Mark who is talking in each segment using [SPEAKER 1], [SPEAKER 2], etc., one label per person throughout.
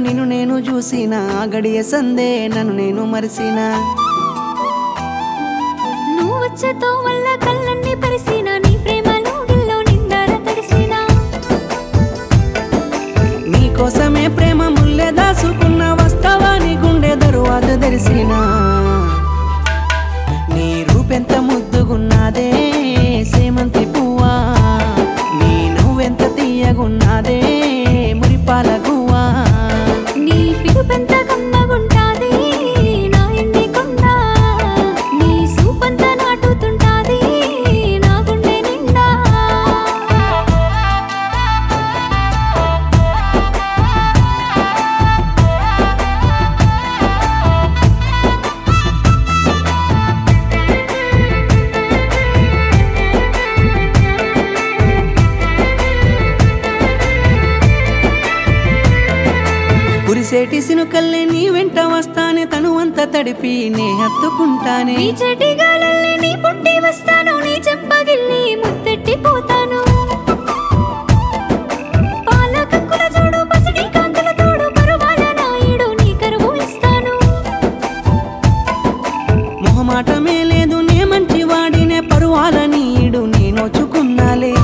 [SPEAKER 1] నిన్ను నేను చూసిన ఆ గడియ సందే నన్ను నేను మరిసిన
[SPEAKER 2] నువ్వు వచ్చేతో వల్ల కళ్ళన్ని పరిసిన నీ ప్రేమలో గిల్లో నిండార తడిసిన
[SPEAKER 1] నీకోసమే ప్రేమ ముల్లె దాసుకున్న వస్తావా నీ గుండె దరువాత తెరిసిన నీ రూపెంత ముద్దుగున్నదే సేమంతి పువ్వా నీ నువ్వెంత తీయగున్నదే మురిపాల గువ్వా
[SPEAKER 2] నీ పిలుపెంత కమ్మగుంటాది నా ఎండి కొండ నీ సూపంత నాటుతుంటాది నా గుండె నిండా
[SPEAKER 1] కురిసేటి సినుకల్లే నీ వెంట వస్తానే తను అంత తడిపి నే హత్తుకుంటానే
[SPEAKER 2] నీ చెటి గాలల్లే నీ పుట్టి వస్తాను నీ చెంపగిల్లి ముత్తెట్టి పోతాను పాల కంకుల జోడు పసిడి కాంతుల తోడు పరువాల నాయుడు నీ కరువు ఇస్తాను
[SPEAKER 1] మొహమాటమే లేదు నే మంచి వాడినే పరువాల నీడు నే నోచుకున్నాలే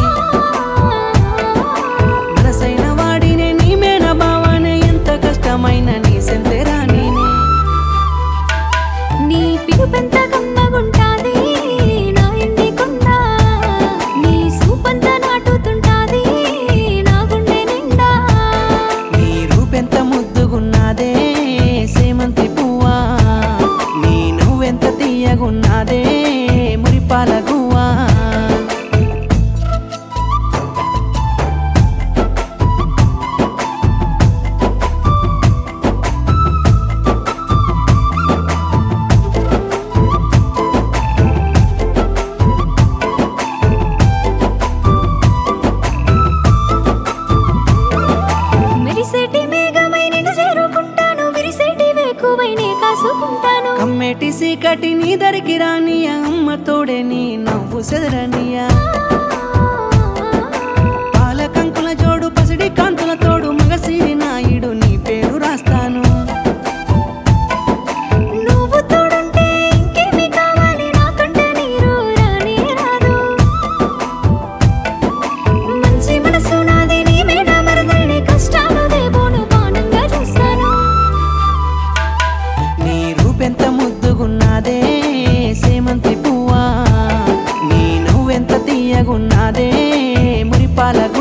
[SPEAKER 1] మనసైన వాడినే నీ మేన బావానే ఎంత కష్టమైన నీ సెంతెరా నేనే
[SPEAKER 2] నీ పిలుపెంత కమ్మగుంటాది నా ఎండి కొండ నీ సూపంత నాటుతుంటాది నా గుండె నిండా
[SPEAKER 1] నీ రూపెంత ముద్దుగున్నదే సేమంతి పువ్వా నీ నువ్వెంత తీయగున్నదే మురిపాల గువ్వా
[SPEAKER 2] మెరిసేటి మేఘమై నిన్ను చేరుకుంటాను విరిసేటి వేకువై నే కాసుకుంటాను
[SPEAKER 1] కమ్మేటి సీకటి నీ దరికి రానియ అమ్మ తోడే నీ నవ్వు సెదరనియా పాల కంకుల జోడు పసిడి కాంతుల తోడు మగసిరి నాయుడు నీ పేరు రాస్తాను
[SPEAKER 2] నువ్వు తోడుంటే ఇంకేమి కావాలి నాకంటే నీరు రానే రాదు మంచి మనసు నాది నీ మీద మరదల్ని కష్టాలు దేవోను బాణంగా చూస్తాను
[SPEAKER 1] నీ రూపెంత ముద్దుగున్నదే సేమంతి పువ్వా నీ నువ్వెంత తీయగున్నదే మురిపాల